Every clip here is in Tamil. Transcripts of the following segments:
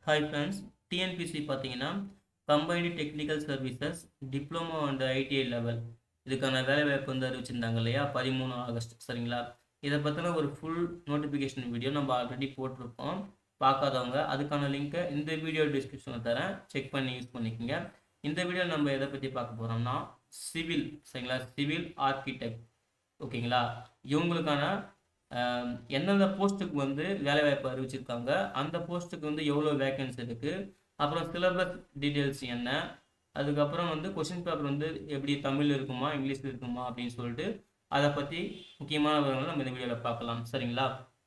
ஹாய் ஃப்ரெண்ட்ஸ் டிஎன்பிசி பார்த்தீங்கன்னா combined technical services diploma and ITI level இதுக்கான வேலைவாய்ப்பு வந்து அறிவிச்சிருந்தாங்க இல்லையா பதிமூணு ஆகஸ்ட் சரிங்களா இதை பற்றின ஒரு ஃபுல் நோட்டிஃபிகேஷன் வீடியோ நம்ம ஆல்ரெடி போட்டிருப்போம் பார்க்காதவங்க அதுக்கான லிங்க்கை இந்த வீடியோ டிஸ்கிரிப்ஷனில் தரேன் செக் பண்ணி யூஸ் பண்ணிக்கோங்க இந்த வீடியோ நம்ம எதை பற்றி பார்க்க போகிறோம்னா சிவில் சரிங்களா சிவில் ஆர்கிடெக்ட் ஓகேங்களா இவங்களுக்கான ஆஹ், எந்தெந்த போஸ்ட்டுக்கு வந்து வேலைவாய்ப்பு அறிவிச்சிருக்காங்க அந்த போஸ்ட்டுக்கு வந்து எவ்வளோ வேகன்சி இருக்குது அப்புறம் சிலபஸ் டீட்டெயில்ஸ் என்ன அதுக்கப்புறம் வந்து கொஷின் பேப்பர் வந்து எப்படி தமிழ் இருக்குமா இங்கிலீஷில் இருக்குமா அப்படின்னு சொல்லிட்டு அதை பற்றி முக்கியமான விவரங்களை நம்ம இந்த வீடியோவில் பார்க்கலாம் சரிங்களா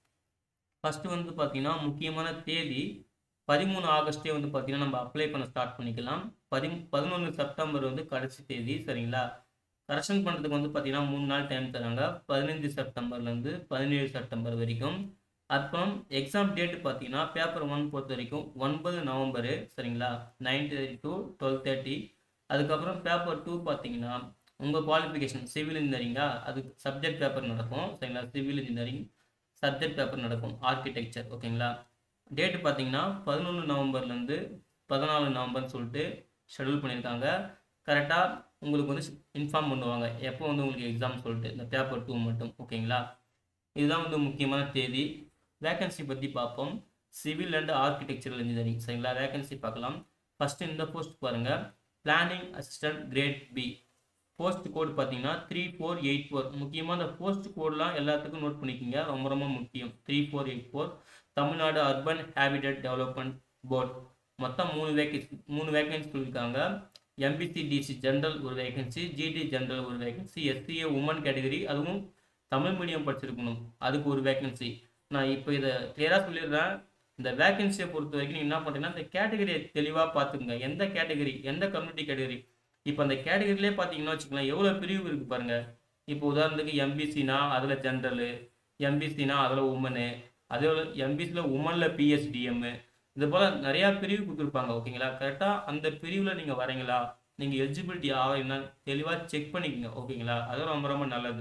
ஃபஸ்ட்டு வந்து பார்த்தீங்கன்னா முக்கியமான தேதி பதிமூணு ஆகஸ்ட்டே வந்து பார்த்தீங்கன்னா நம்ம அப்ளை பண்ண ஸ்டார்ட் பண்ணிக்கலாம் பதி பதினொன்று செப்டம்பர் வந்து கடைசி தேதி சரிங்களா கரெக்ஷன் பண்ணுறதுக்கு வந்து பார்த்தீங்கன்னா மூணு நாள் டைம் தராங்க பதினஞ்சு செப்டம்பர்லேருந்து பதினேழு செப்டம்பர் வரைக்கும் அப்புறம் எக்ஸாம் டேட்டு பார்த்தீங்கன்னா பேப்பர் ஒன் பொறுத்த வரைக்கும் ஒன்பது நவம்பரு சரிங்களா nine thirty to twelve thirty அதுக்கப்புறம் பேப்பர் டூ பார்த்தீங்கன்னா உங்கள் குவாலிஃபிகேஷன் சிவில் இன்ஜினியரிங்கா அது சப்ஜெக்ட் பேப்பர் நடக்கும் சரிங்களா சிவில் இன்ஜினியரிங் சப்ஜெக்ட் பேப்பர் நடக்கும் ஆர்கிடெக்சர் ஓகேங்களா டேட்டு பார்த்தீங்கன்னா பதினொன்று நவம்பர்லேருந்து பதினாலு நவம்பர்னு சொல்லிட்டு ஷெடியூல் பண்ணியிருக்காங்க கரெக்டாக உங்களுக்கு வந்து இன்ஃபார்ம் பண்ணுவாங்க எப்போ வந்து உங்களுக்கு எக்ஸாம் சொல்லிட்டு இந்த பேப்பர் டூ மட்டும் ஓகேங்களா இதுதான் வந்து முக்கியமான தேதி வேகன்சி பற்றி பார்ப்போம் சிவில் அண்ட் ஆர்கிடெக்சரல் இன்ஜினியரிங் சரிங்களா வேகன்சி பார்க்கலாம் ஃபஸ்ட்டு இந்த போஸ்ட் பாருங்கள் planning assistant grade B post code பார்த்தீங்கன்னா த்ரீ ஃபோர் எயிட் ஃபோர் முக்கியமாக இந்த போஸ்ட் கோட்லாம் எல்லாத்துக்கும் நோட் பண்ணிக்கோங்க ரொம்ப ரொம்ப முக்கியம் three four eight four Tamil Nadu urban habitat development board மொத்தம் மூணு வேகன்சி மூணு வேகன்சி சொல்லியிருக்காங்க எம்பிசி டிசி ஜென்ரல் ஒரு வேகன்சி ஜிடி ஜென்ரல் ஒரு வேகன்சி எஸ்சிஏ உமன் கேட்டகரி அதுவும் தமிழ் மீடியம் படிச்சிருக்கணும் அதுக்கு ஒரு வேகன்சி நான் இப்போ இதை கிளியராக சொல்லிடுறேன் இந்த வேகன்சியை பொறுத்த வரைக்கும் நீங்கள் என்ன பண்ணுறீங்கன்னா இந்த கேட்டகரியை தெளிவாக பார்த்துக்குங்க எந்த கேட்டகரி எந்த கம்யூனிட்டி கேட்டகரி இப்போ அந்த கேட்டகரியிலே பார்த்தீங்கன்னா வச்சுக்கலாம் எவ்வளோ பிரிவு இருக்குது பாருங்கள் இப்போ உதாரணத்துக்கு எம்பிசினா அதில் ஜென்ரலு எம்பிசினா அதில் உமனு அதே எம்பிசியில் உமனில் பிஎஸ்டிஎம்மு இது போல் நிறையா பிரிவு கொடுத்துருப்பாங்க ஓகேங்களா கரெக்டாக அந்த பிரிவில் நீங்கள் வரீங்களா நீங்கள் எலிஜிபிலிட்டி ஆகிறீங்கன்னா தெளிவாக செக் பண்ணிக்கோங்க ஓகேங்களா அது ரொம்ப ரொம்ப நல்லது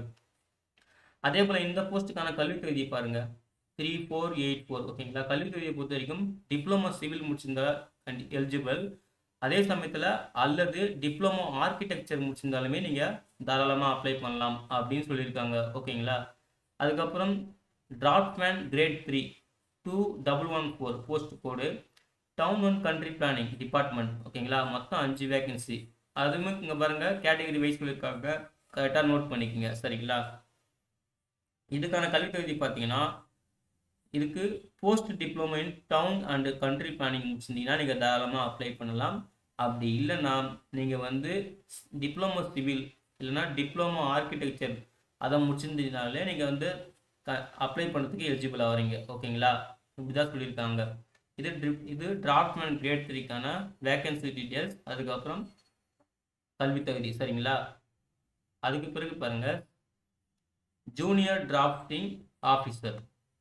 அதே போல் இந்த போஸ்ட்டுக்கான கல்வி தகுதியை பாருங்கள் த்ரீ ஃபோர் எயிட் ஃபோர் ஓகேங்களா கல்வி தகுதியை பொறுத்த வரைக்கும் டிப்ளமோ சிவில் முடிச்சிருந்தா கண்டி எலிஜிபிள் அதே சமயத்தில் அல்லது டிப்ளமோ ஆர்கிடெக்சர் முடிச்சிருந்தாலுமே நீங்கள் தாராளமாக அப்ளை பண்ணலாம் அப்படின்னு சொல்லியிருக்காங்க ஓகேங்களா அதுக்கப்புறம் draftsman grade three two double one four post code town and country planning department ஓகேங்களா மொத்தம் அஞ்சு வேகன்சி அதுவுமே இங்கே பாருங்கள் கேட்டகரி வைஸ் சொல்லியிருக்காங்க கரெக்டாக நோட் பண்ணிக்கோங்க சரிங்களா இதுக்கான கல்வி தகுதி பார்த்தீங்கன்னா இதுக்கு post diploma in town and country planning முடிச்சிருந்தீங்கன்னா நீங்கள் தாராளமாக அப்ளை பண்ணலாம் அப்படி இல்லைன்னா நீங்கள் வந்து டிப்ளமோ சிவில் இல்லைன்னா டிப்ளமோ ஆர்கிடெக்சர் அதை முடிச்சிருந்தீங்கனாலே நீங்கள் வந்து க அப்ளை பண்ணுறதுக்கு எலிஜிபிள் ஆகிறீங்க ஓகேங்களா இப்படி தான் சொல்லியிருக்காங்க இது ட்ரிப் இது டிராஃப்ட்மேன் கிரேட் த்ரீக்கான வேகன்சி டீட்டெயில்ஸ் அதுக்கப்புறம் கல்வி தகுதி சரிங்களா அதுக்கு பிறகு பாருங்கள் ஜூனியர் டிராஃப்டிங் ஆஃபீஸர்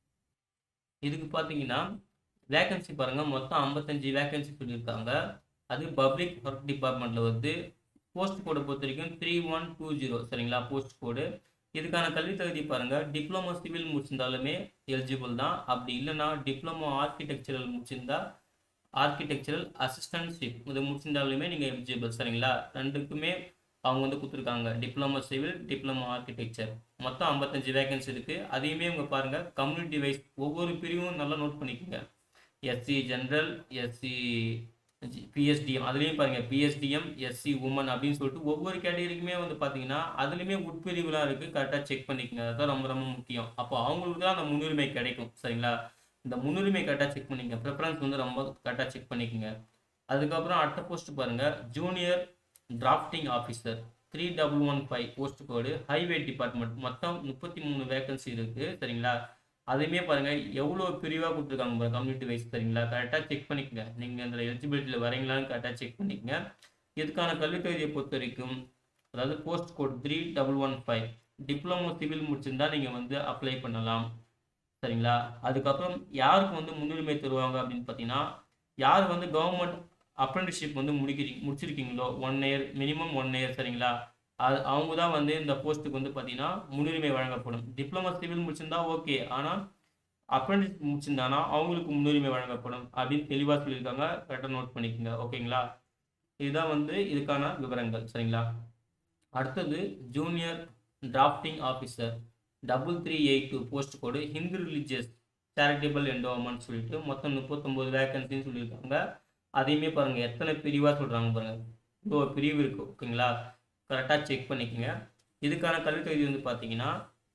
இதுக்கு பார்த்தீங்கன்னா வேகன்சி பாருங்கள் மொத்தம் ஐம்பத்தஞ்சு வேகன்சி சொல்லியிருக்காங்க அது பப்ளிக் ஒர்க் டிபார்ட்மெண்ட்டில் வந்து போஸ்ட் கோடை பொறுத்த வரைக்கும் த்ரீ ஒன் டூ ஜீரோ சரிங்களா போஸ்ட் கோடு இதுக்கான கல்வி தகுதி பாருங்கள் டிப்ளமோ சிவில் முடிச்சிருந்தாலுமே எலிஜிபிள் தான் அப்படி இல்லைன்னா டிப்ளமோ ஆர்கிடெக்சரல் முடிச்சிருந்தா ஆர்கிடெக்சரல் அசிஸ்டன்ட்ஷிப் இது முடிச்சிருந்தாலுமே நீங்கள் எலிஜிபிள் சரிங்களா ரெண்டுக்குமே அவங்க வந்து கொடுத்துருக்காங்க டிப்ளமோ சிவில் டிப்ளமோ ஆர்கிடெக்சர் மொத்தம் ஐம்பத்தஞ்சு வேகன்சி இருக்குது அதையுமே இவங்க பாருங்கள் கம்யூனிட்டி வைஸ் ஒவ்வொரு பிரிவும் நல்லா நோட் பண்ணிக்கோங்க எஸ்சி ஜென்ரல் எஸ்சி பிஎஸ்டிஎம் அதுலேயும் பாருங்கள் பிஎஸ்டிஎம் எஸ்சி உமன் அப்படின்னு சொல்லிட்டு ஒவ்வொரு கேட்டகரிக்குமே வந்து பார்த்தீங்கன்னா அதுலேயுமே உட்பிரிவுலாம் இருக்குது கரெக்டாக செக் பண்ணிக்கோங்க அதுதான் ரொம்ப ரொம்ப முக்கியம் அப்போ அவங்களுக்கு தான் அந்த முன்னுரிமை கிடைக்கும் சரிங்களா இந்த முன்னுரிமை கரெக்டாக செக் பண்ணிக்கங்க ப்ரிஃபரன்ஸ் வந்து ரொம்ப கரெக்டாக செக் பண்ணிக்கோங்க அதுக்கப்புறம் அடுத்த போஸ்ட் பாருங்கள் junior drafting officer three double one five post code highway department மொத்தம் முப்பத்தி மூணு வேகன்சி இருக்குது சரிங்களா அதுவுமே பாருங்கள் எவ்வளோ பிரிவாக கொடுத்துருக்காங்க பாருங்க கம்யூனிட்டி வைஸ் சரிங்களா கரெக்டாக செக் பண்ணிக்கங்க நீங்கள் அந்த எலிஜிபிலிட்டியில் வரீங்களான்னு கரெக்டாக செக் பண்ணிக்கங்க இதுக்கான கல்வித் தகுதியை பொறுத்த வரைக்கும் அதாவது post code three double one five diploma civil முடிச்சிருந்தா நீங்கள் வந்து அப்ளை பண்ணலாம் சரிங்களா அதுக்கப்புறம் யாருக்கு வந்து முன்னுரிமை தருவாங்க அப்படின்னு பார்த்தீங்கன்னா யார் வந்து கவர்மெண்ட் அப்ரெண்டிஸ்ஷிப் வந்து முடிக்கிறீங்க முடிச்சிருக்கீங்களோ one year minimum one year சரிங்களா அது அவங்க தான் வந்து இந்த போஸ்ட்டுக்கு வந்து பார்த்தீங்கன்னா முன்னுரிமை வழங்கப்படும் டிப்ளமோ சிவில் முடிச்சிருந்தா ஓகே ஆனால் அப்ரெண்டிஸ் முடிச்சிருந்தாங்கன்னா அவங்களுக்கு முன்னுரிமை வழங்கப்படும் அப்படின்னு தெளிவாக சொல்லியிருக்காங்க கரெக்டாக நோட் பண்ணிக்கோங்க ஓகேங்களா இதுதான் வந்து இதுக்கான விவரங்கள் சரிங்களா அடுத்தது junior drafting officer double three eight two post code Hindu religious charitable endowment சொல்லிட்டு மொத்தம் முப்பத்தொம்போது வேகன்சின்னு சொல்லியிருக்காங்க அதையுமே பாருங்கள் எத்தனை பிரிவாக சொல்கிறாங்க பாருங்கள் இவ்வளோ ஒரு பிரிவு இருக்குது ஓகேங்களா கரெக்டாக செக் பண்ணிக்கோங்க இதுக்கான கல்வித் தகுதி வந்து பார்த்தீங்கன்னா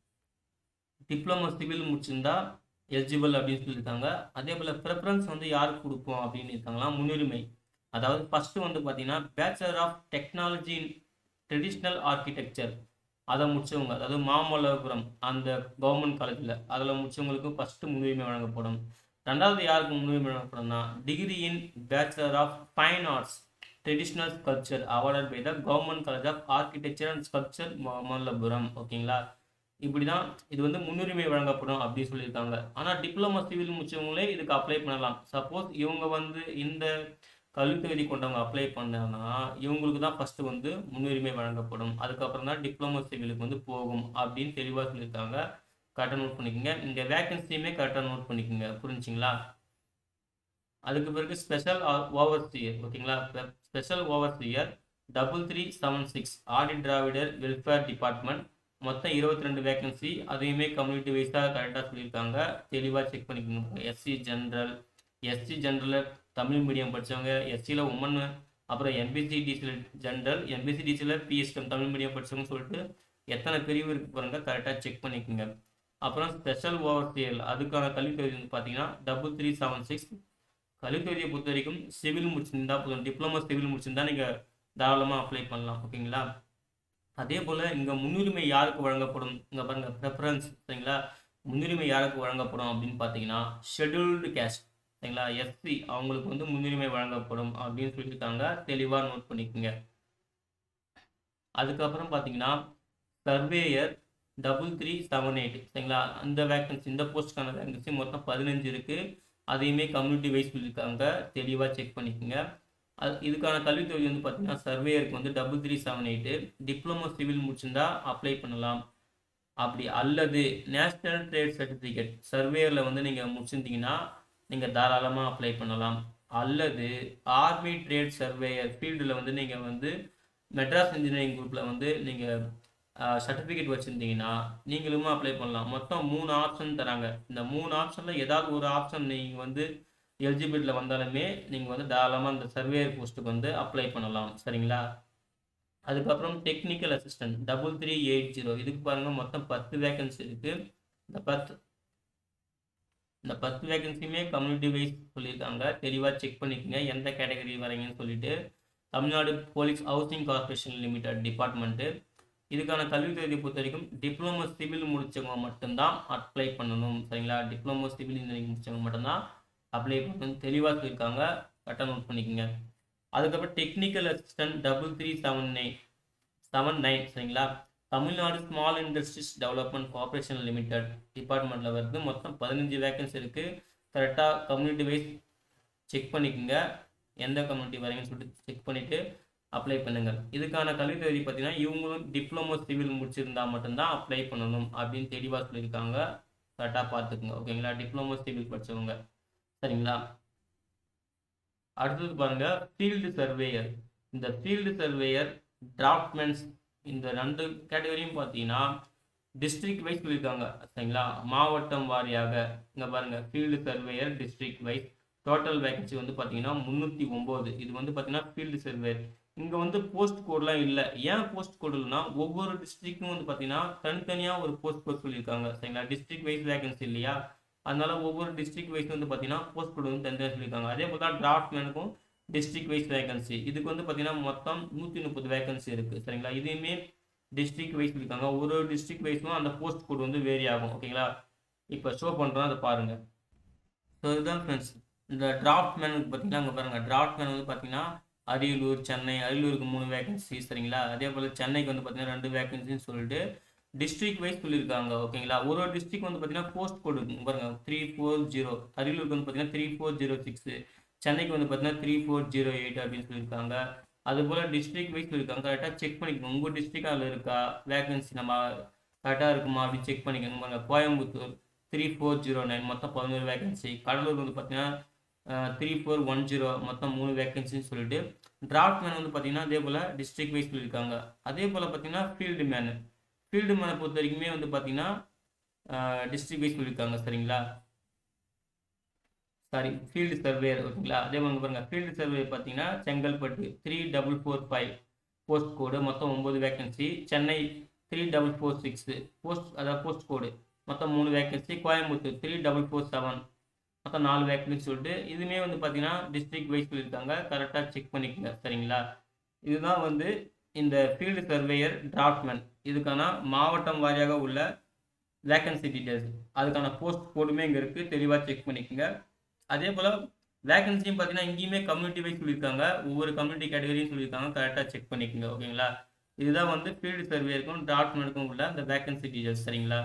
டிப்ளமோ சிவில் முடிச்சிருந்தா எலிஜிபிள் அப்படின்னு சொல்லியிருக்காங்க அதே போல் ப்ரிஃபரன்ஸ் வந்து யாருக்கு கொடுப்போம் அப்படின்னு இருக்காங்களா முன்னுரிமை அதாவது ஃபஸ்ட்டு வந்து பார்த்தீங்கன்னா bachelor of technology in traditional architecture அதை முடிச்சவங்க அதாவது மாமல்லபுரம் அந்த கவர்மெண்ட் காலேஜில் அதில் முடிச்சவங்களுக்கு ஃபஸ்ட்டு முன்னுரிமை வழங்கப்படும் ரெண்டாவது யாருக்கு முன்னுரிமை வழங்கப்படும்னா degree in bachelor of fine arts traditional sculpture awarded by the government college of architecture and sculpture Mamallapuram ஓகேங்களா இப்படி தான் இது வந்து முன்னுரிமை வழங்கப்படும் அப்படின்னு சொல்லியிருக்காங்க ஆனால் டிப்ளமோ சிவில் முடிச்சவங்களே இதுக்கு அப்ளை பண்ணலாம் சப்போஸ் இவங்க வந்து இந்த கல்வித் தகுதி கொண்டவங்க அப்ளை பண்ணாங்கன்னா இவங்களுக்கு தான் ஃபஸ்ட்டு வந்து முன்னுரிமை வழங்கப்படும் அதுக்கப்புறம் தான் டிப்ளமோ சிவிலுக்கு வந்து போகும் அப்படின்னு தெளிவாக சொல்லியிருக்காங்க கரெக்டாக நோட் பண்ணிக்கோங்க இந்த வேகன்சியுமே கரெக்டாக நோட் பண்ணிக்கோங்க புரிஞ்சுங்களா அதுக்கு பிறகு ஸ்பெஷல் ஓவர்சியர் ஓகேங்களா special overseer double three seven six Adi Dravidar welfare department மொத்தம் இருபத்தி ரெண்டு வேகன்சி அதையுமே கம்யூனிட்டி வைஸாக கரெக்டாக சொல்லியிருக்காங்க தெளிவாக செக் பண்ணிக்கணும் எஸ்சி ஜென்ரல் எஸ்சி ஜென்ரலில் தமிழ் மீடியம் படித்தவங்க எஸ்சியில் உமன் அப்புறம் எம்பிசி டிசியில் ஜென்ரல் எம்பிசி டிசியில் பிஎஸ்டம் தமிழ் மீடியம் படித்தவங்க சொல்லிட்டு எத்தனை பிரிவு இருக்கு பாருங்க கரெக்டாக செக் பண்ணிக்கோங்க அப்புறம் ஸ்பெஷல் ஓவர்சியல் அதுக்கான கல்வித் தகுதி வந்து பார்த்தீங்கன்னா டபுள் த்ரீ செவன் சிக்ஸ் கல்வித் தகுதியை பொறுத்த வரைக்கும் சிவில் முடிச்சிருந்தா போதும் டிப்ளமோ சிவில் முடிச்சிருந்தா நீங்கள் தாராளமாக அப்ளை பண்ணலாம் ஓகேங்களா அதே போல் இங்கே முன்னுரிமை யாருக்கு வழங்கப்படும் இங்கே பாருங்கள் ப்ரெஃபரன்ஸ் சரிங்களா முன்னுரிமை யாருக்கு வழங்கப்படும் அப்படின்னு பார்த்தீங்கன்னா ஷெட்யூல்டு கேஸ்ட் சரிங்களா எஸ்சி அவங்களுக்கு வந்து முன்னுரிமை வழங்கப்படும் அப்படின்னு சொல்லியிருக்காங்க தெளிவாக நோட் பண்ணிக்கோங்க அதுக்கப்புறம் பார்த்தீங்கன்னா surveyor double three seven eight சரிங்களா அந்த வேக்கன்சி இந்த போஸ்ட்டுக்கான வேக்கன்சி மொத்தம் பதினஞ்சு இருக்குது அதையுமே கம்யூனிட்டி வைஸ் சொல்லியிருக்காங்க தெளிவாக செக் பண்ணிக்கோங்க அது இதுக்கான கல்வித் தொகுதி வந்து பார்த்தீங்கன்னா சர்வேயருக்கு வந்து double three seven eight diploma civil முடிச்சிருந்தா அப்ளை பண்ணலாம் அப்படி அல்லது நேஷ்னல் ட்ரேட் சர்டிஃபிகேட் சர்வேயரில் வந்து நீங்கள் முடிச்சிருந்தீங்கன்னா நீங்கள் தாராளமாக அப்ளை பண்ணலாம் அல்லது ஆர்மி ட்ரேட் சர்வேயர் ஃபீல்டில் வந்து நீங்கள் வந்து மெட்ராஸ் இன்ஜினியரிங் குரூப்பில் வந்து நீங்கள் சர்டிஃபிகேட் வச்சுருந்தீங்கன்னா நீங்களும் அப்ளை பண்ணலாம் மொத்தம் மூணு ஆப்ஷன் தராங்க இந்த மூணு ஆப்ஷனில் ஏதாவது ஒரு ஆப்ஷன் நீங்கள் வந்து எலிஜிபிலிட்டியில் வந்தாலுமே நீங்கள் வந்து தாராளமாக இந்த சர்வேயர் போஸ்ட்டுக்கு வந்து அப்ளை பண்ணலாம் சரிங்களா அதுக்கப்புறம் technical assistant double three eight zero இதுக்கு பாருங்கள் மொத்தம் பத்து வேகன்சி இருக்குது இந்த பத்து இந்த பத்து வேகன்சியுமே கம்யூனிட்டி வைஸ் சொல்லியிருக்காங்க தெளிவாக செக் பண்ணிக்கோங்க எந்த கேட்டகரி வரீங்கன்னு சொல்லிட்டு Tamil Nadu police housing corporation limited department இதுக்கான கல்வி தகுதி பொறுத்த வரைக்கும் டிப்ளமோ சிவில் முடித்தவங்க மட்டும்தான் அப்ளை பண்ணணும் சரிங்களா டிப்ளமோ சிவில் இன்ஜினியரிங் முடித்தவங்க மட்டும்தான் அப்ளை பண்ணணும் தெளிவாக சொல்லியிருக்காங்க கரெக்டாக நோட் பண்ணிக்கோங்க அதுக்கப்புறம் technical assistant double three seven nine seven nine சரிங்களா Tamil Nadu small industries development corporation limited டிபார்ட்மெண்ட்டில் வருது மொத்தம் பதினஞ்சு வேகன்சி இருக்குது கரெக்டாக கம்யூனிட்டி வைஸ் செக் பண்ணிக்கோங்க எந்த கம்யூனிட்டி வரீங்கன்னு சொல்லிட்டு செக் பண்ணிவிட்டு அப்ளை பண்ணுங்கள் இதுக்கான கல்வி தகுதி பார்த்தீங்கன்னா இவங்களும் டிப்ளமோ சிவில் முடிச்சிருந்தா மட்டும்தான் அப்ளை பண்ணணும் அப்படின்னு தெளிவாக சொல்லியிருக்காங்க கரெக்டாக பார்த்துக்குங்க ஓகேங்களா டிப்ளமோ சிவில் படித்தவங்க சரிங்களா அடுத்தது பாருங்க ஃபீல்டு சர்வேயர் இந்த ஃபீல்டு சர்வேயர் டிராஃப்ட்மென்ஸ் இந்த ரெண்டு கேட்டகரியும் பார்த்தீங்கன்னா டிஸ்ட்ரிக்ட் வைஸ் சொல்லியிருக்காங்க சரிங்களா மாவட்டம் வாரியாக இங்கே பாருங்க field surveyor district wise total vacancy வந்து பார்த்தீங்கன்னா முந்நூற்றி ஒம்பது இது வந்து பார்த்தீங்கன்னா ஃபீல்டு சர்வேயர் இங்கே வந்து போஸ்ட் கோட்லாம் இல்லை ஏன் போஸ்ட் கோட் இல்லைனா ஒவ்வொரு டிஸ்ட்ரிக்ட்டும் வந்து பார்த்தீங்கன்னா தனித்தனியாக ஒரு போஸ்ட் கோட் சொல்லியிருக்காங்க சரிங்களா டிஸ்ட்ரிக்ட் வைஸ் வேகன்சி இல்லையா அதனால ஒவ்வொரு டிஸ்ட்ரிக்ட் வைஸ் வந்து பார்த்தீங்கன்னா போஸ்ட் கோட் வந்து தனித்தனியாக சொல்லியிருக்காங்க அதே போல் தான் டிராஃப்ட்மேனுக்கும் டிஸ்ட்ரிக்ட் வைஸ் வேகன்சி இதுக்கு வந்து பார்த்தீங்கன்னா மொத்தம் நூற்றி முப்பது வேகன்சி இருக்குது சரிங்களா இதையுமே டிஸ்ட்ரிக்ட் வைஸ் சொல்லியிருக்காங்க ஒரு ஒரு டிஸ்ட்ரிக்ட் வைஸும் அந்த போஸ்ட் கோட் வந்து வேரி ஆகும் ஓகேங்களா இப்போ ஷோ பண்ணுறோம் அதை பாருங்கள் ஸோ இதுதான் ஃப்ரெண்ட்ஸ் இந்த டிராஃப்ட் மேனுக்கு பார்த்தீங்கன்னா அங்கே பாருங்கள் டிராஃப்ட் மேன் வந்து பார்த்தீங்கன்னா அரியலூர் சென்னை அரியலூருக்கு மூணு வேகன்சி சரிங்களா அதே போல் சென்னைக்கு வந்து பார்த்தீங்கன்னா ரெண்டு வேகன்சின்னு சொல்லிட்டு டிஸ்ட்ரிக்ட் வைஸ் சொல்லியிருக்காங்க ஓகேங்களா ஒரு ஒரு டிஸ்ட்ரிக் வந்து பார்த்தீங்கன்னா போஸ்ட் கோடு இருக்கு பாருங்க த்ரீ ஃபோர் ஜீரோ அரியலூருக்கு வந்து பார்த்தீங்கன்னா த்ரீ ஃபோர் ஜீரோ சிக்ஸ் சென்னைக்கு வந்து பார்த்தீங்கன்னா த்ரீ ஃபோர் ஜீரோ எயிட் அப்படின்னு சொல்லியிருக்காங்க அதுபோல் டிஸ்ட்ரிக்ட் வைஸ் சொல்லியிருக்காங்க கரெக்டாக செக் பண்ணிக்கணும் உங்கள் டிஸ்ட்ரிக்ட் அதில் இருக்கா வேகன்சி நம்ம கரெக்டாக இருக்குமா அப்படின்னு செக் பண்ணிக்கணும் பாருங்க Coimbatore three four zero nine மொத்தம் பதினோரு வேகன்சி கடலூர் வந்து பார்த்தீங்கன்னா த்ரீ ஃபோர் ஒன் ஜீரோ மொத்தம் மூணு வேகன்சின்னு சொல்லிட்டு டிராஃப்ட் மேன் வந்து பார்த்தீங்கன்னா அதே போல் டிஸ்ட்ரிக்ட் வைஸ் சொல்லியிருக்காங்க அதே போல் பார்த்தீங்கன்னா ஃபீல்டு மேனு ஃபீல்டு மேனை பொறுத்த வரைக்குமே வந்து பார்த்தீங்கன்னா டிஸ்ட்ரிக்ட் வைஸ் சொல்லியிருக்காங்க சரிங்களா சாரி ஃபீல்டு சர்வேயர் ஓகேங்களா அதே மாதிரி பாருங்க ஃபீல்டு சர்வே பார்த்தீங்கன்னா Chengalpattu three double four five post code மொத்தம் ஒம்பது vacancy Chennai three double four six post அதாவது போஸ்ட் கோடு மொத்தம் மூணு vacancy Coimbatore three double four seven மொத்தம் நாலு வேக்கன்சி சொல்லிட்டு இதுவுமே வந்து பார்த்தீங்கன்னா டிஸ்ட்ரிக்ட் வைஸ் சொல்லியிருக்காங்க கரெக்டாக செக் பண்ணிக்கோங்க சரிங்களா இதுதான் வந்து இந்த ஃபீல்டு சர்வேயர் டிராஃப்ட்மேன் இதுக்கான மாவட்டம் வாரியாக உள்ள வேக்கன்சி டீட்டெயில்ஸ் அதுக்கான போஸ்ட் கோடுமே இங்கே இருக்குது தெளிவாக செக் பண்ணிக்கோங்க அதே போல் வேகன்சியும் பார்த்தீங்கன்னா இங்கேயுமே கம்யூனிட்டி வைஸ் சொல்லியிருக்காங்க ஒவ்வொரு கம்யூனிட்டி கேட்டகரியும் சொல்லியிருக்காங்க கரெக்டாக செக் பண்ணிக்கோங்க ஓகேங்களா இதுதான் வந்து ஃபீல்டு சர்வேயருக்கும் டிராஃப்ட்மேனுக்கும் உள்ள அந்த வேகன்சி டீட்டெயில்ஸ் சரிங்களா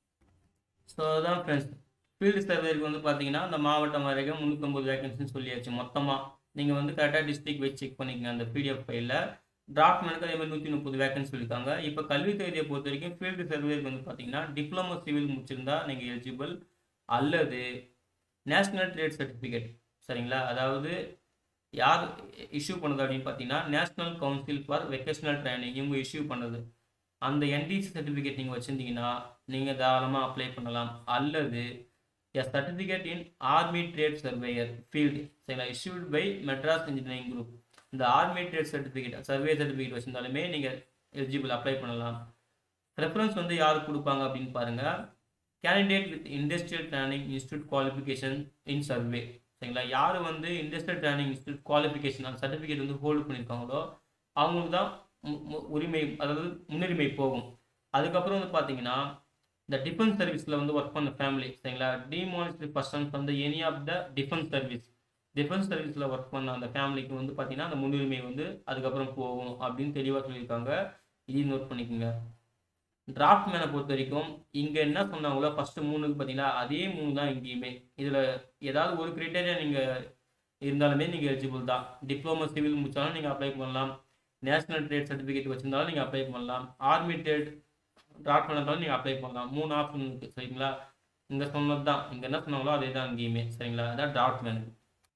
ஸோ அதுதான் ஃப்ரெண்ட்ஸ் ஃபீல்டு சர்வேருக்கு வந்து பார்த்தீங்கன்னா அந்த மாவட்டம் வரைக்கும் முந்நூற்றம்பது வேகன்சின்னு சொல்லியாச்சு மொத்தமாக நீங்கள் வந்து கரெக்டாக டிஸ்ட்ரிக்ட் வச்சு செக் பண்ணிக்கங்க அந்த பிடிஎஃப் ஃபைலில் டிராஃப்ட்மேனுக்கு அதே மாதிரி நூற்றி முப்பது வேகன்சி சொல்லியிருக்காங்க இப்போ கல்வி தகுதியை பொறுத்த வரைக்கும் ஃபீல்டு சர்வேருக்கு வந்து பார்த்தீங்கன்னா டிப்ளமோ சிவில் முடிச்சிருந்தா நீங்கள் எலிஜிபிள் அல்லது நேஷ்னல் ட்ரேட் சர்டிஃபிகேட் சரிங்களா அதாவது யார் இஷ்யூ பண்ணது அப்படின்னு பார்த்தீங்கன்னா national council for vocational training இவங்க இஷ்யூ பண்ணது அந்த என்டிசி சர்டிஃபிகேட் நீங்கள் வச்சுருந்தீங்கன்னா நீங்கள் தாராளமாக அப்ளை பண்ணலாம் அல்லது a certificate in army trade surveyor field சரிங்களா issued by Madras engineering group இந்த army trade certificate survey certificate வச்சிருந்தாலுமே நீங்கள் எலிஜிபிள் அப்ளை பண்ணலாம் ரெஃபரன்ஸ் வந்து யாருக்கு கொடுப்பாங்க அப்படின்னு பாருங்க candidate with industrial training institute qualification in survey சரிங்களா யார் வந்து இண்டஸ்ட்ரியல் ட்ரைனிங் இன்ஸ்டியூட் குவாலிஃபிகேஷன் அந்த சர்டிஃபிகேட் வந்து ஹோல்டு பண்ணியிருக்காங்களோ அவங்களுக்கு தான் மு- மு- உரிமை அதாவது முன்னுரிமை போகும் அதுக்கப்புறம் வந்து பார்த்தீங்கன்னா இந்த டிஃபென்ஸ் சர்வீஸில் வந்து ஒர்க் பண்ண ஃபேமிலி சரிங்களா டிமானிஸ்ட்ரி பர்சன்ஸ் வந்து any of the defence service defence சர்வீஸில் ஒர்க் பண்ண அந்த ஃபேமிலிக்கு வந்து பார்த்தீங்கன்னா அந்த முன்னுரிமை வந்து அதுக்கப்புறம் போகும் அப்படின்னு தெளிவாக சொல்லியிருக்காங்க இதையும் நோட் பண்ணிக்கோங்க டிராஃப்ட் மேனை பொறுத்த வரைக்கும் இங்கே என்ன சொன்னாங்களோ ஃபஸ்ட்டு மூணுக்கு பார்த்தீங்கன்னா அதே மூணு தான் இங்கேயுமே இதில் ஏதாவது ஒரு கிரைட்டேரியா நீங்கள் இருந்தாலுமே நீங்கள் எலிஜிபிள் தான் டிப்ளமோ சிவில் முடிச்சாலும் நீங்கள் அப்ளை பண்ணலாம் நேஷனல் ட்ரேட் சர்டிஃபிகேட் வச்சிருந்தாலும் நீங்கள் அப்ளை பண்ணலாம் ஆர்மி ட்ரேட் ட்ராட் பண்ணதாலும் நீங்கள் அப்ளை பண்ணலாம் மூணு ஆப்ஷன் இருக்குது சரிங்களா இங்கே சொன்னது தான் இங்கே என்ன சொன்னாங்களோ அதே தான் இங்கேயுமே சரிங்களா அதான் ட்ராட் மேனுக்கு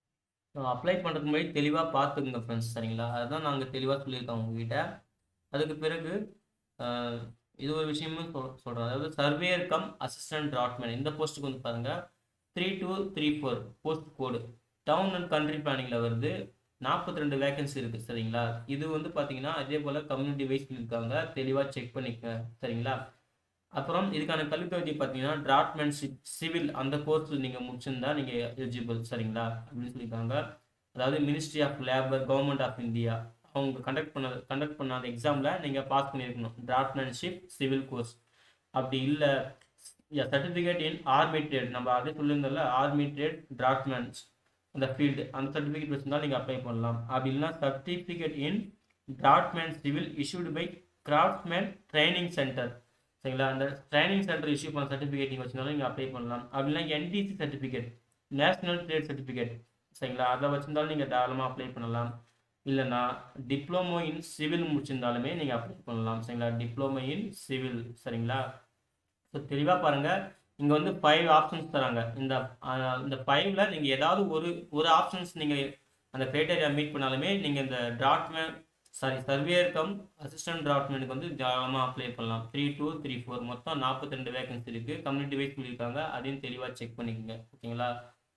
அப்ளை பண்ணுறதுக்கு முன்னாடி தெளிவாக பார்த்துக்குங்க ஃப்ரெண்ட்ஸ் சரிங்களா அதுதான் நாங்கள் தெளிவாக சொல்லியிருக்கோம் உங்ககிட்ட அதுக்கு பிறகு ஆஹ், இது ஒரு விஷயமும் சொல் சொல்கிறேன் அதாவது சர்வேயர் கம் அசிஸ்டன்ட் ட்ராட்மேன் இந்த போஸ்ட்டுக்கு வந்து பாருங்கள் three two three four post code town and country பிளானிங்கில் வருது நாற்பத்தி ரெண்டு வேகன்சி இருக்குது சரிங்களா இது வந்து பார்த்தீங்கன்னா அதே போல் கம்யூனிட்டி வைஸ் இருக்காங்க தெளிவாக செக் பண்ணிக்க சரிங்களா அப்புறம் இதுக்கான கல்வி தகுதி பார்த்தீங்கன்னா டிராஃப்ட்மேன்ஷிப் சிவில் அந்த கோர்ஸ் நீங்கள் முடிச்சிருந்தா நீங்கள் எலிஜிபிள் சரிங்களா அப்படின்னு சொல்லியிருக்காங்க அதாவது ministry of labour government of India அவங்க கண்டக்ட் பண்ண கண்டக்ட் பண்ண அந்த எக்ஸாமில் நீங்கள் பாஸ் பண்ணியிருக்கணும் டிராஃப்ட்மேன்ஷிப் சிவில் கோர்ஸ் அப்படி இல்லை சர்டிஃபிகேட் இன் ஆர்மி ட்ரேட் நம்ம அதே சொல்லியிருந்தோம்ல ஆர்மி ட்ரேட் டிராஃப்ட்மேன்ஸ் அந்த ஃபீல்டு அந்த சர்டிஃபிகேட் வச்சிருந்தா நீங்கள் அப்ளை பண்ணலாம் அப்படி இல்லைன்னா certificate in draftsman civil issued by craftsman training centre சரிங்களா அந்த ட்ரைனிங் சென்டர் இஷ்யூ பண்ண சர்டிஃபிகேட் நீங்கள் வச்சிருந்தாலும் நீங்கள் அப்ளை பண்ணலாம் அப்படின்னா NTC certificate national trade certificate சரிங்களா அதை வச்சிருந்தாலும் நீங்கள் தாராளமாக அப்ளை பண்ணலாம் இல்லைன்னா டிப்ளமோ இன் சிவில் முடிச்சிருந்தாலுமே நீங்கள் அப்ளை பண்ணலாம் சரிங்களா டிப்ளமோ இன் சிவில் சரிங்களா ஸோ தெளிவாக பாருங்கள் இங்கே வந்து ஃபைவ் ஆப்ஷன்ஸ் தராங்க இந்த ஆஹ், இந்த ஃபைவ்ல நீங்கள் ஏதாவது ஒரு ஒரு ஆப்ஷன்ஸ் நீங்கள் அந்த க்ரைட்டேரியா மீட் பண்ணாலுமே நீங்கள் இந்த draftsman sorry surveyor cum assistant டிராட்மேனுக்கு வந்து தாராளமாக அப்ளை பண்ணலாம் த்ரீ டூ த்ரீ ஃபோர் மொத்தம் நாற்பத்தி ரெண்டு வேகன்சி இருக்குது கம்யூனிட்டி வைஸ் சொல்லியிருக்காங்க அதையும் தெளிவாக செக் பண்ணிக்கோங்க ஓகேங்களா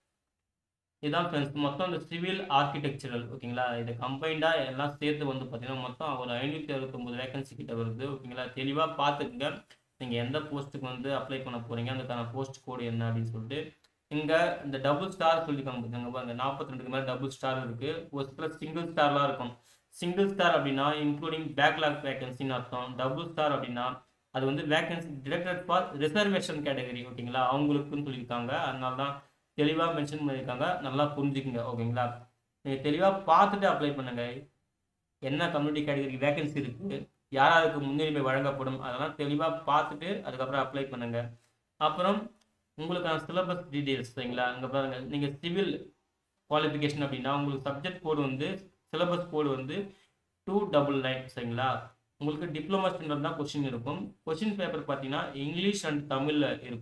இதுதான் ஃப்ரெண்ட்ஸ் மொத்தம் இந்த சிவில் ஆர்கிடெக்சரல் ஓகேங்களா இது கம்பைண்டாக எல்லாம் சேர்த்து வந்து பார்த்தீங்கன்னா மொத்தம் ஒரு ஐநூற்றி அறுபத்தொம்பது வேகன்சி கிட்ட வருது ஓகேங்களா தெளிவாக பார்த்துக்குங்க நீங்கள் எந்த போஸ்ட்டுக்கு வந்து அப்ளை பண்ண போகிறீங்க அதுக்கான போஸ்ட் கோடு என்ன அப்படின்னு சொல்லிட்டு இங்கே இந்த டபுள் ஸ்டார் சொல்லியிருக்காங்க பார்த்துங்க பாருங்க நாற்பத்தி ரெண்டுக்கு மேலே டபுள் ஸ்டார் இருக்குது ஒரு சில சிங்கிள் ஸ்டார்லாம் இருக்கும் சிங்கிள் ஸ்டார் அப்படின்னா இன்க்ளூடிங் பேக்லாக் வேகன்சின்னு அர்த்தம் டபுள் ஸ்டார் அப்படின்னா அது வந்து vacancy directed for reservation category ஓகேங்களா அவங்களுக்குன்னு சொல்லியிருக்காங்க அதனால தான் தெளிவாக மென்ஷன் பண்ணியிருக்காங்க நல்லா புரிஞ்சுக்குங்க ஓகேங்களா நீங்கள் தெளிவாக பார்த்துட்டு அப்ளை பண்ணுங்க என்ன கம்யூனிட்டி கேட்டகரி வேகன்சி இருக்குது யார் யாருக்கு முன்னுரிமை வழங்கப்படும் அதெல்லாம் தெளிவாக பார்த்துட்டு அதுக்கப்புறம் அப்ளை பண்ணுங்க அப்புறம் உங்களுக்கான சிலபஸ் டீட்டெயில்ஸ் சரிங்களா இங்கே பாருங்க நீங்கள் சிவில் குவாலிஃபிகேஷன் அப்படின்னா உங்களுக்கு சப்ஜெக்ட் கோடு வந்து சிலபஸ் கோடு வந்து டூ டபுள் நைன் சரிங்களா உங்களுக்கு டிப்ளமோ ஸ்டாண்டர்ட் தான் கொஸ்டின் இருக்கும் கொஸ்டின் பேப்பர் பார்த்தீங்கன்னா இங்கிலீஷ் அண்ட் தமிழில் இருக்கும்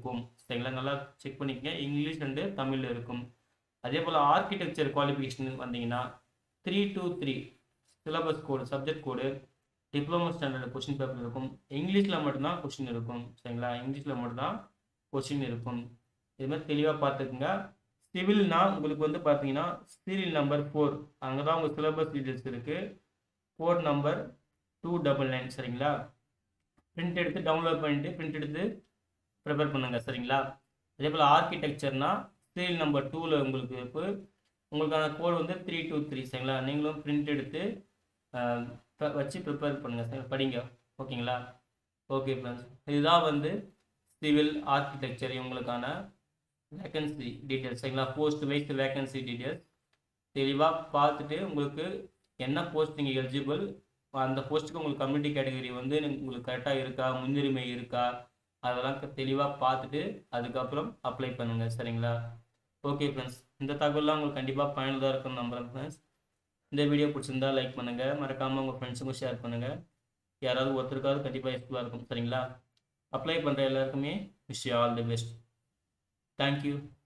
சரிங்களா நல்லா செக் பண்ணிக்கங்க இங்கிலீஷ் அண்டு தமிழ் இருக்கும் அதே போல் ஆர்கிடெக்சர் குவாலிஃபிகேஷன் வந்தீங்கன்னா three two three syllabus code subject code diploma standard question paper இருக்கும் இங்கிலீஷில் மட்டும்தான் கொஷின் இருக்கும் சரிங்களா இங்கிலீஷில் மட்டும்தான் கொஷின் இருக்கும் இது மாதிரி தெளிவாக பார்த்துக்குங்க சிவில்னா உங்களுக்கு வந்து பார்த்தீங்கன்னா சீரியல் நம்பர் ஃபோர் அங்கே தான் உங்கள் சிலபஸ் டீட்டெயில்ஸ் இருக்குது code number two double nine சரிங்களா பிரிண்ட் எடுத்து டவுன்லோட் பண்ணிட்டு பிரிண்ட் எடுத்து ப்ரிப்பேர் பண்ணுங்க சரிங்களா அதே போல் ஆர்கிடெக்சர்னா சீரியல் நம்பர் டூவில் உங்களுக்கு இப்போ உங்களுக்கான கோட் வந்து த்ரீ டூ த்ரீ சரிங்களா நீங்களும் பிரிண்ட் எடுத்து ஆஹ், ப- வச்சு ப்ரிப்பேர் பண்ணுங்கள் சரி படிங்க ஓகேங்களா ஓகே ஃப்ரெண்ட்ஸ் இதுதான் வந்து சிவில் ஆர்கிடெக்சர் இவங்களுக்கான வேகன்சி டீட்டெயில்ஸ் சரிங்களா போஸ்ட் வைஸ் வேகன்சி டீட்டெயில்ஸ் தெளிவாக பார்த்துட்டு உங்களுக்கு என்ன போஸ்ட் நீங்கள் எலிஜிபிள் அந்த போஸ்ட்டுக்கு உங்களுக்கு கம்யூனிட்டி கேட்டகரி வந்து உங்களுக்கு கரெக்டாக இருக்கா முன்னுரிமை இருக்கா அதெல்லாம் தெளிவாக பார்த்துட்டு அதுக்கப்புறம் அப்ளை பண்ணுங்கள் சரிங்களா ஓகே ஃப்ரெண்ட்ஸ் இந்த தகவல்லாம் உங்களுக்கு கண்டிப்பாக பயனுள்ளதாக இருக்கும்னு நம்புகிறேன் ஃப்ரெண்ட்ஸ் இந்த வீடியோ பிடிச்சிருந்தா லைக் பண்ணுங்கள் மறக்காமல் உங்கள் ஃப்ரெண்ட்ஸுக்கும் ஷேர் பண்ணுங்கள் யாராவது ஒருத்தருக்காவது கண்டிப்பாக யூஸ்ஃபுல்லாக இருக்கும் சரிங்களா அப்ளை பண்ணுற எல்லாருக்குமே wish all the best thank you